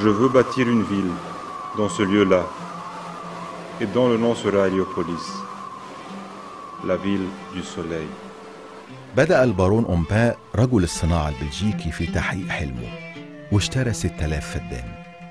Je veux bâtir une ville dans ce lieu-là, et dont le nom sera Héliopolis, la ville du soleil. بدأ البارون أومبا رجل الصناعة البلجيكي في تحقيق حلمه واشترى 6000 فدان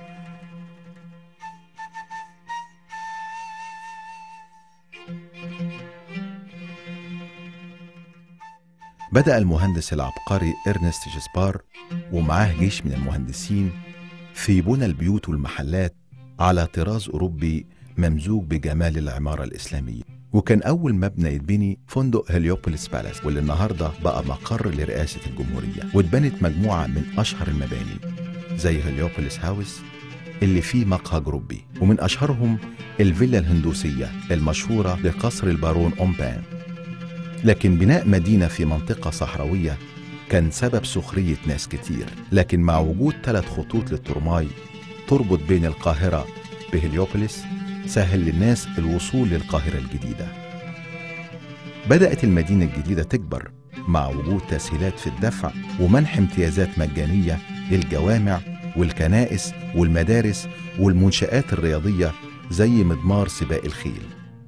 بدأ المهندس العبقري إرنست جسبار ومعاه جيش من المهندسين في بنى البيوت والمحلات على طراز أوروبي ممزوج بجمال العمارة الإسلامية وكان أول مبنى يتبني فندق هليوبوليس بالاس واللي النهاردة بقى مقر لرئاسة الجمهورية واتبنت مجموعة من أشهر المباني زي هليوبوليس هاوس اللي فيه مقهى جروبي ومن أشهرهم الفيلا الهندوسية المشهورة بقصر البارون أومبان لكن بناء مدينة في منطقة صحراوية كان سبب سخرية ناس كتير لكن مع وجود ثلاث خطوط للترماي تربط بين القاهرة بهليوبوليس سهل للناس الوصول للقاهرة الجديدة بدأت المدينة الجديدة تكبر مع وجود تسهيلات في الدفع ومنح امتيازات مجانية للجوامع والكنائس والمدارس والمنشآت الرياضية زي مضمار سباق الخيل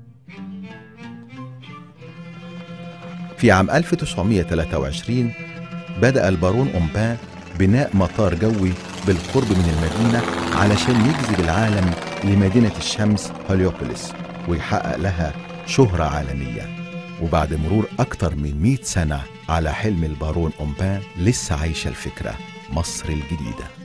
في عام 1923 بدأ البارون أومبان بناء مطار جوي بالقرب من المدينة علشان يجذب العالم لمدينة الشمس هليوبوليس ويحقق لها شهرة عالمية وبعد مرور أكتر من 100 سنة على حلم البارون أومبان لسه عايشة الفكرة مصر الجديده